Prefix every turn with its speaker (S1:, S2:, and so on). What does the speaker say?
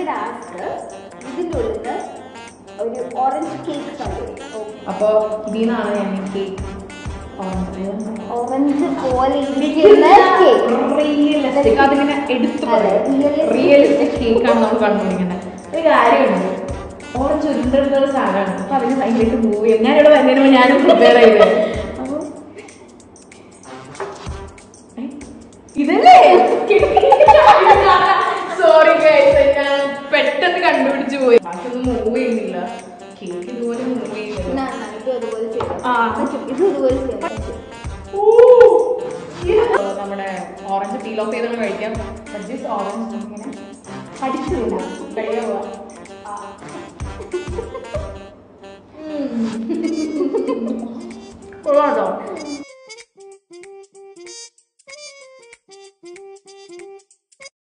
S1: എന്നിട്ട് ലാസ്റ്റ് ഇതിൻ്റെ ഉള്ളിൽ ഒരു ഓറഞ്ച് കേക്ക് കണ്ടു
S2: അപ്പൊ ഇതിന്നാണ് ഞാൻ കേക്ക്
S1: ഓറഞ്ച് പോലെ ഇരിക്കുന്ന കേക്ക്
S2: റിയലിസ്റ്റിക് അതിങ്ങനെ എടുത്തു
S1: അതെ, realistic.
S2: റിയലിസ്റ്റിക് കേക്കാണ് നമ്മൾ കണ്ടുപിടിക്കുന്നത് ഒരു കാര്യമുണ്ട് ഓറഞ്ച് ഉരുണ്ടെടുത്ത ഒരു സാധനമാണ് അപ്പൊ അതിന് ഭയങ്കരമായിട്ട് മൂവ് ചെയ്യും ഞാൻ ഇവിടെ വരുന്നതിന് ഞാനും പ്രിപ്പയർ ചെയ്തത് അപ്പൊ ഏ? ഇതല്ലേ സോറി ഞാൻ പെട്ടെന്ന് കണ്ടുപിടിച്ചു പോയി ബാക്കിയൊന്നും മൂവ് ചെയ്യുന്നില്ല കേക്ക് ഇതുപോലെ മൂവ് ചെയ്യുന്നില്ല
S1: എന്നാ, എന്നാ, ഇതും അതുപോലെ ചെയ്യാം
S2: ആ.
S1: പറ്റും, ഇതും ഇതുപോലെ ചെയ്യാം പറ്റും.
S2: നമ്മുടെ ഓറഞ്ച് പീൽ ഓഫ് ചെയ്താണ് കഴിക്കാം ഓറഞ്ച് ഇങ്ങനെ പഠിച്ചില്ല കഴിയാവുക കൊള്ളാട്ടോ